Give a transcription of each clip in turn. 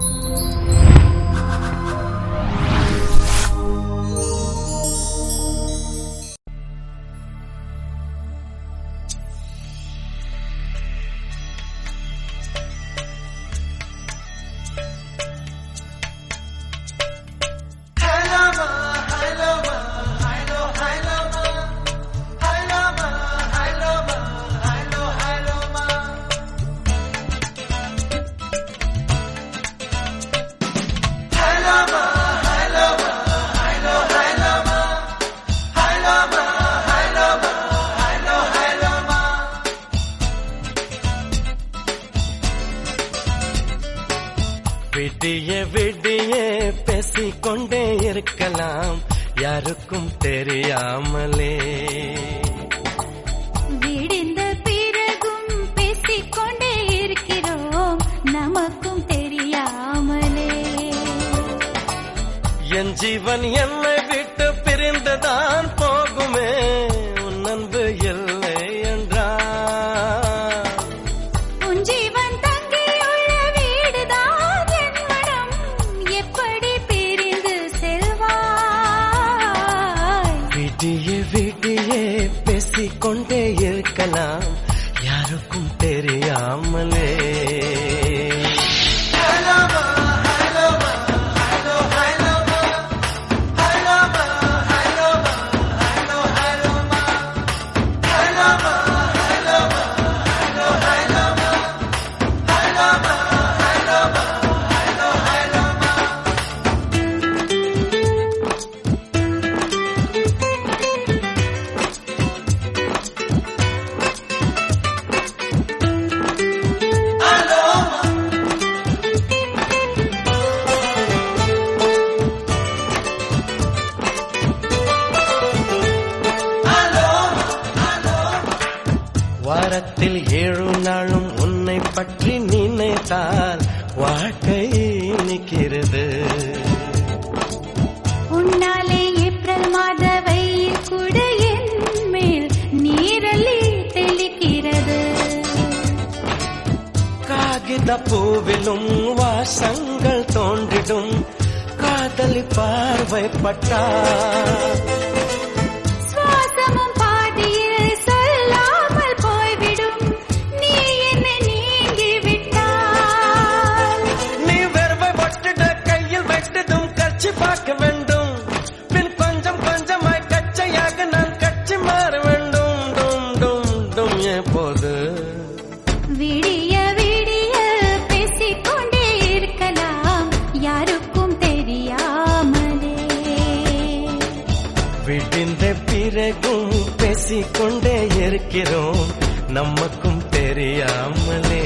விடிய விடிய பேசிக்கொண்டே இருக்கலாம் யாருக்கும் தெரியாமலே விடிந்த பிறகும் பேசிக்கொண்டே இருக்கிறோம் நமக்கும் தெரியாமலே என் ஜீவன் என்னை விட்டு பிரிந்துதான் போகுமே உன் அன்பு இல்லை என்றார் உன் ஜீவன் தங்கியுள்ள வீடுதான் என் மனம் எப்படி பிரிந்து செல்வாய் விடிய விடிய பேசிக்கொண்டே இருக்கலாம் யாருக்கும் தெரியாமலே வாரத்தில் ஏழு நாளும் உன்னை பற்றி நினைத்தால் வாழ்க்கை நிற்கிறது உன்னாலே ஏப்ரல் மாத வெயில் கூட என் மேல் நீரலி தெளிக்கிறது காகித பூவிலும் வாசங்கள் தோன்றிடும் காதலி பார்வைப்பட்டார் சுவாசமும் பாதியில் சொல்லாமல் போய்விடும் நீ என்னை நீங்கி விட்டால் நீ வெறுவை பட்டுட கையில் வெட்டதும் கட்சி பார்க்க வேண்டும் பின் கொஞ்சம் கொஞ்சமாய் கச்சையாக நான் கட்சி மாற வேண்டும் டும் டும் டும் எப்போது விடிய விடிய பேசிக்கொண்டே இருக்கலாம் யாருக்கும் தெரியாமலே விடிந்த பிறகும் பேசிக்கொண்டே இருக்கிறோம் நமக்கும் தெரியாமலே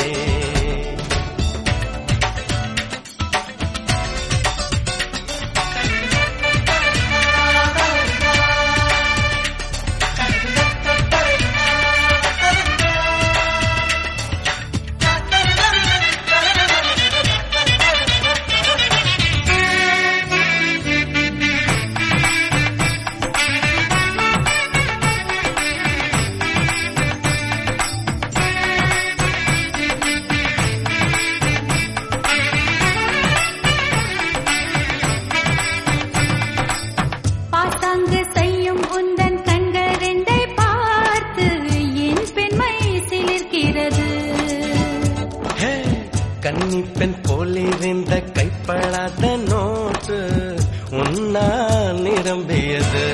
பாசாங்கு செய்யும் உந்தன் கண்கள் ரெண்டை பார்த்து என் பெண்மை சிலிர்க்கிறது ஹே, கன்னி பெண் போலிருந்த கைப்படாத நோட்டு உன்னா நிரம்பியது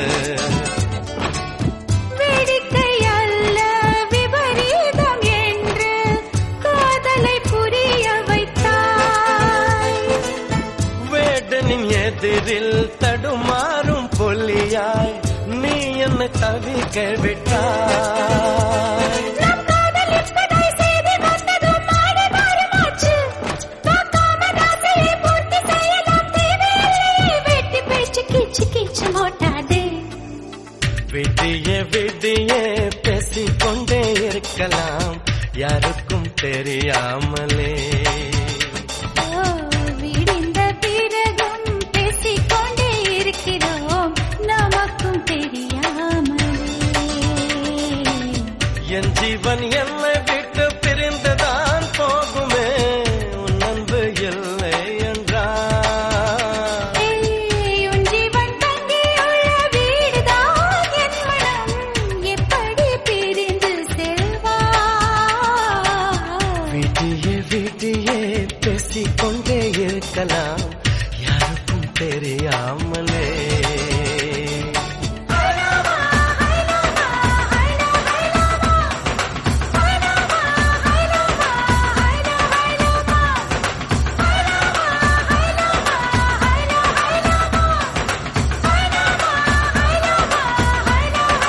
வேடிக்கை அல்ல விபரீதம் என்று காதலை புரிய வைத்தாய் வேடனின் எதிரில் தடுமாறும் பொல்லியாய் நீ என்ன தவிக்க விட்டாய் நம் காதல் இப்படி செய்து வந்ததும் மாறி மாறுமாச்சு. பார்க்காம ஆசையை பூர்த்தி செய்யலாம் தேவையில்லை. வெட்டி பேச்சு கீச்சு கீச்சு ஓட்டாதே. விடிய விடிய பேசிக்கொண்டே இருக்கலாம் யாருக்கும் தெரியாமலே ஓ, விடிந்த பிறகும் பேசிக்கொண்டே இருக்கிறோம் நமக்கும் தெரியாமலே விடிய விடிய பேசிக்கொண்டே இருக்கலாம் யாருக்கும் தெரியாமலே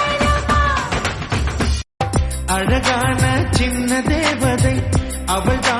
அழகான சின்ன தேவதை அவள்